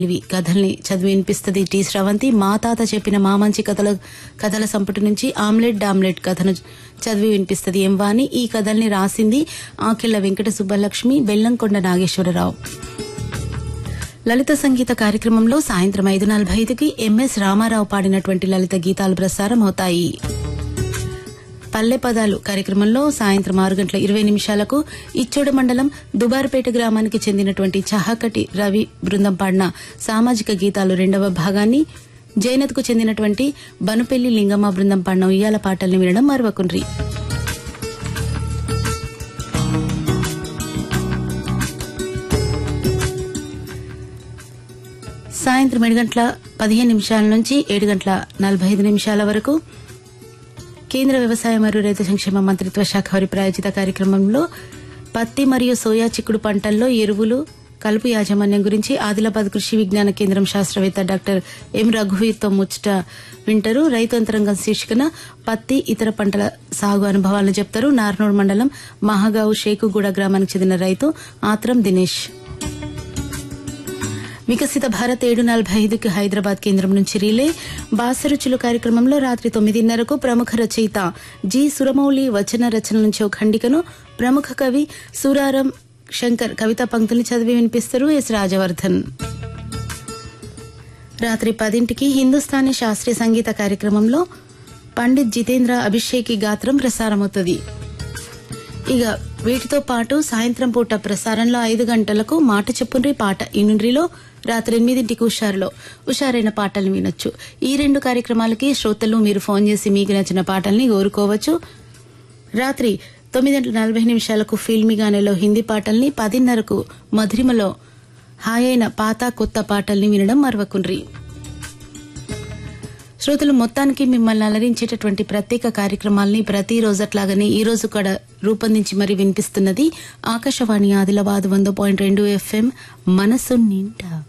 ఇవి కథల్ని చదివి వినిపిస్తుంది టి స్రవంతి మా తాత చెప్పిన మా మంచి కథల కథల సంపుటి నుంచి ఆమ్లెట్ డామ్లెట్ కథను చదివి వినిపిస్తుంది ఎం వాణి ఈ కథల్ని రాసింది ఆకిళ్ల వెంకట సుబ్బలక్ష్మి బెల్లంకొండ నాగేశ్వరరావు లలిత సంగీత కార్యక్రమంలో సాయంత్రం ఐదు నలభై ఐదుకి ఎంఎస్ రామారావు పాడినటువంటి లలిత గీతాలు ప్రసారం అవుతాయి పల్లె పదాలు కార్యక్రమంలో సాయంత్రం ఆరు గంటల ఇరవై నిమిషాలకు ఇచ్చోడు మండలం దుబార్పేట గ్రామానికి చెందినటువంటి చహకటి రవి బృందం పాడిన సామాజిక గీతాలు రెండవ భాగాన్ని జైనత్కు చెందినటువంటి బనుపెల్లి లింగమ్మ బృందం పాడిన ఉయ్యాల పాటల్ని వినడం మరవకుండ్రి సాయంత్రం ఏడు గంటల పదిహేను నిమిషాల నుంచి ఏడు గంటల నలభై ఐదు నిమిషాల వరకు కేంద్ర వ్యవసాయ మరియు రైతు సంక్షేమ మంత్రిత్వ శాఖ వారి ప్రాయోజిత కార్యక్రమంలో పత్తి మరియు సోయా చిక్కుడు పంటల్లో ఎరువులు కలుపు యాజమాన్యం గురించి ఆదిలాబాద్ కృషి విజ్ఞాన కేంద్రం శాస్త్రవేత్త డాక్టర్ ఎం రఘువీర్తో ముచ్చట వింటారు రైతు అంతరంగం శీర్షికన పత్తి ఇతర పంటల సాగు అనుభవాలను చెప్తారు నార్నూర్ మండలం మహాగావు షేకుగూడ గ్రామానికి చెందిన రైతు ఆత్రం దినేష్ వికసిత భారత్ ఏడు నలభై ఐదుకి హైదరాబాద్ కేంద్రం నుంచి రీలే బాసరుచులు కార్యక్రమంలో రాత్రి తొమ్మిదిన్నరకు ప్రముఖ రచయిత జి సురమౌళి వచన రచన నుంచి ఒక ఖండికను ప్రముఖ కవి సూరారం శంకర్ కవితా పంక్తుల్ని చదివి వినిపిస్తారు ఎస్ రాజవర్ధన్ రాత్రి పదింటికి హిందుస్థానీ శాస్త్రీయ సంగీత కార్యక్రమంలో పండిత్ జితేంద్ర అభిషేకి గాత్రం ప్రసారమవుతుంది ఇక వీటితో పాటు సాయంత్రం పూట ప్రసారంలో ఐదు గంటలకు మాట చెప్పుండ్రి పాట ఇనుండ్రిలో రాత్రి ఎనిమిదింటికి హుషారులో హుషారైన పాటల్ని వినొచ్చు ఈ రెండు కార్యక్రమాలకి శ్రోతలు మీరు ఫోన్ చేసి మీకు నచ్చిన పాటల్ని కోరుకోవచ్చు రాత్రి తొమ్మిది గంటల నలభై నిమిషాలకు ఫిల్మీ గానేలో హిందీ పాటల్ని పదిన్నరకు మధురిమలో హాయైన పాత కొత్త పాటల్ని వినడం మరవకుండ్రి శ్రోతలు మొత్తానికి మిమ్మల్ని అలరించేటటువంటి ప్రత్యేక కార్యక్రమాల్ని ప్రతిరోజు అట్లాగనే ఈ రోజు కూడా రూపొందించి మరి వినిపిస్తున్నది ఆకాశవాణి ఆదిలాబాద్ వంద పాయింట్ రెండు ఎఫ్ఎం మనసు నిండా